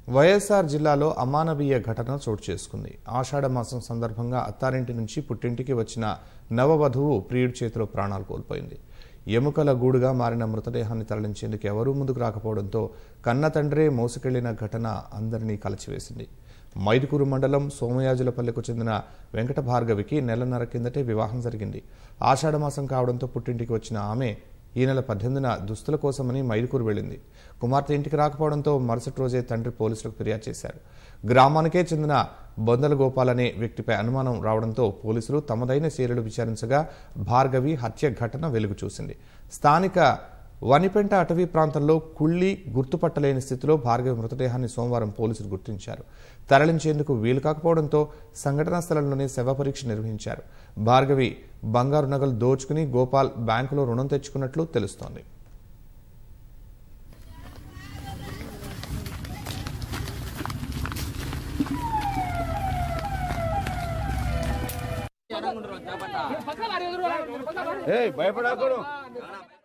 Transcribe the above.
వైఎస్ఆర్ జిల్లాలో అమానవీయ ఘటన చోటు చేసుకుంది ఆషాఢ మాసం సందర్భంగా అత్తారింటి నుంచి పుట్టింటికి వచ్చిన నవవధువు ప్రియుడి చేతిలో ప్రాణాలు కోల్పోయింది ఎముకల గూడుగా మారిన మృతదేహాన్ని తరలించేందుకు ఎవరూ ముందుకు రాకపోవడంతో కన్న తండ్రే మోసుకెళ్లిన ఘటన అందరినీ కలచివేసింది మైదుకూరు మండలం సోమయాజులపల్లెకు చెందిన వెంకట భార్గవికి నెలన్నర కిందటే వివాహం జరిగింది ఆషాఢమాసం కావడంతో పుట్టింటికి వచ్చిన ఆమె ఈ నెల పద్దెనిమిదిన దుస్తుల కోసమని మైదుకూరు వెళ్ళింది కుమార్తె ఇంటికి రాకపోవడంతో మరుసటి రోజే తండ్రి పోలీసులకు ఫిర్యాదు చేశారు గ్రామానికే చెందిన బొందల గోపాల్ అనే వ్యక్తిపై అనుమానం రావడంతో పోలీసులు తమదైన చర్యలు విచారించగా భార్గవి హత్య ఘటన వెలుగు చూసింది స్థానిక వనిపెంట అటవీ ప్రాంతంలో కుళ్ళి గుర్తుపట్టలేని స్థితిలో భార్గవి మృతదేహాన్ని సోమవారం పోలీసులు గుర్తించారు తరలించేందుకు వీలు కాకపోవడంతో సంఘటనా స్థలంలోనే శవ పరీక్ష నిర్వహించారు భార్గవి బంగారు నగలు దోచుకుని గోపాల్ బ్యాంకులో రుణం తెచ్చుకున్నట్లు తెలుస్తోంది ఏయ్ భయపడకూడదు